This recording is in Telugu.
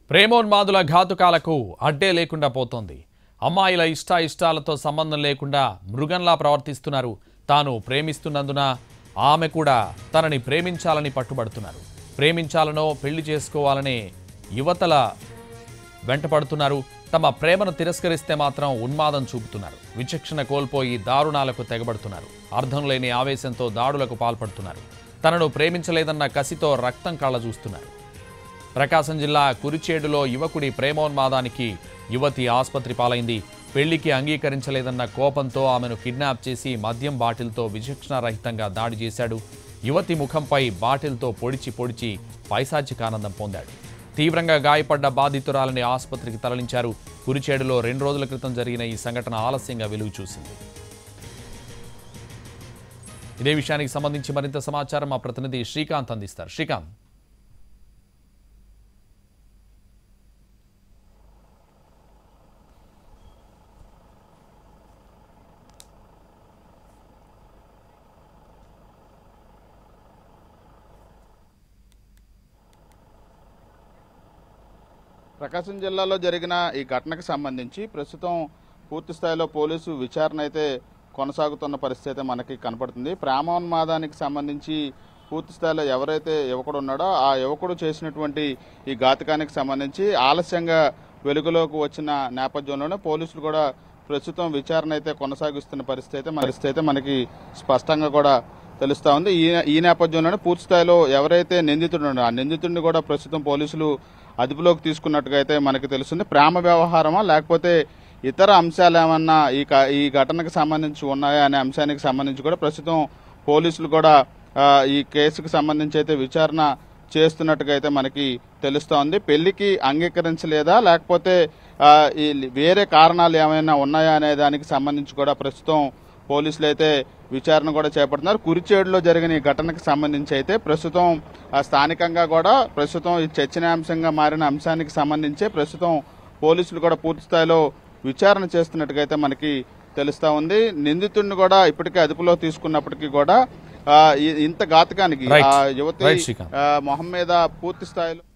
ప్రేమోన్మాదుల ఘాతుకాలకు అడ్డే లేకుండా పోతోంది అమ్మాయిల ఇష్ట ఇష్టాలతో సంబంధం లేకుండా మృగంలా ప్రవర్తిస్తున్నారు తాను ప్రేమిస్తున్నందున ఆమె కూడా తనని ప్రేమించాలని పట్టుబడుతున్నారు ప్రేమించాలనో పెళ్లి చేసుకోవాలనే యువతల వెంటపడుతున్నారు తమ ప్రేమను తిరస్కరిస్తే మాత్రం ఉన్మాదం చూపుతున్నారు విచక్షణ కోల్పోయి దారుణాలకు తెగబడుతున్నారు అర్థం లేని ఆవేశంతో దాడులకు పాల్పడుతున్నారు తనను ప్రేమించలేదన్న కసితో రక్తం కళ్ళ చూస్తున్నారు ప్రకాశం జిల్లా కురిచేడులో యువకుడి ప్రేమోన్మాదానికి యువతి ఆసుపత్రి పాలైంది పెళ్లికి అంగీకరించలేదన్న కోపంతో ఆమెను కిడ్నాప్ చేసి మద్యం బాటిల్తో విచక్షణారహితంగా దాడి చేశాడు యువతి ముఖంపై బాటిల్తో పొడిచి పొడిచి పైశాచికానందం పొందాడు తీవ్రంగా గాయపడ్డ బాధితురాలని ఆసుపత్రికి తరలించారు కురిచేడులో రెండు రోజుల క్రితం జరిగిన ఈ సంఘటన ఆలస్యంగా వెలుగు చూసింది ఇదే విషయానికి సంబంధించి మరింత సమాచారం మా ప్రతినిధి శ్రీకాంత్ అందిస్తారు శ్రీకాంత్ ప్రకాశం జిల్లాలో జరిగిన ఈ ఘటనకు సంబంధించి ప్రస్తుతం పూర్తి స్థాయిలో పోలీసు విచారణ అయితే కొనసాగుతున్న పరిస్థితి అయితే మనకి కనపడుతుంది ప్రేమోన్మాదానికి సంబంధించి పూర్తి స్థాయిలో ఎవరైతే యువకుడు ఉన్నాడో ఆ యువకుడు చేసినటువంటి ఈ ఘాతకానికి సంబంధించి ఆలస్యంగా వెలుగులోకి వచ్చిన నేపథ్యంలోనే పోలీసులు కూడా ప్రస్తుతం విచారణ అయితే కొనసాగిస్తున్న పరిస్థితి అయితే పరిస్థితి అయితే మనకి స్పష్టంగా కూడా తెలుస్తా ఉంది ఈ ఈ నేపథ్యంలోనే పూర్తి స్థాయిలో ఎవరైతే నిందితుడు ఉన్నాడో ఆ నిందితుడిని కూడా ప్రస్తుతం పోలీసులు అదుపులోకి తీసుకున్నట్టుగా అయితే మనకి తెలుస్తుంది ప్రేమ వ్యవహారమా లేకపోతే ఇతర అంశాలు ఏమన్నా ఈ క- ఈ ఘటనకు సంబంధించి ఉన్నాయా అనే అంశానికి సంబంధించి కూడా ప్రస్తుతం పోలీసులు కూడా ఆ, ఈ కేసుకు సంబంధించి అయితే విచారణ చేస్తున్నట్టుగా అయితే మనకి తెలుస్తా ఉంది పెళ్లికి అంగీకరించలేదా లేకపోతే ఆ, ఈ వేరే కారణాలు ఏమైనా ఉన్నాయా అనే దానికి సంబంధించి కూడా ప్రస్తుతం పోలీసులు అయితే విచారణ కూడా చేపడుతున్నారు కురిచేడులో జరిగిన ఈ ఘటనకు సంబంధించి అయితే ప్రస్తుతం ఆ, స్థానికంగా కూడా ప్రస్తుతం ఈ చర్చనీయాంశంగా మారిన అంశానికి సంబంధించి ప్రస్తుతం పోలీసులు కూడా పూర్తి స్థాయిలో విచారణ చేస్తున్నట్టుగా అయితే మనకి తెలుస్తా ఉంది నిందితుడిని కూడా ఇప్పటికే అదుపులో తీసుకున్నప్పటికీ కూడా ఆ, ఈ- ఇంత ఘాతకానికి Right. ఆ యువతి Right, శ్రీకాంత్. ఆ, మొహం మీద పూర్తి స్థాయిలో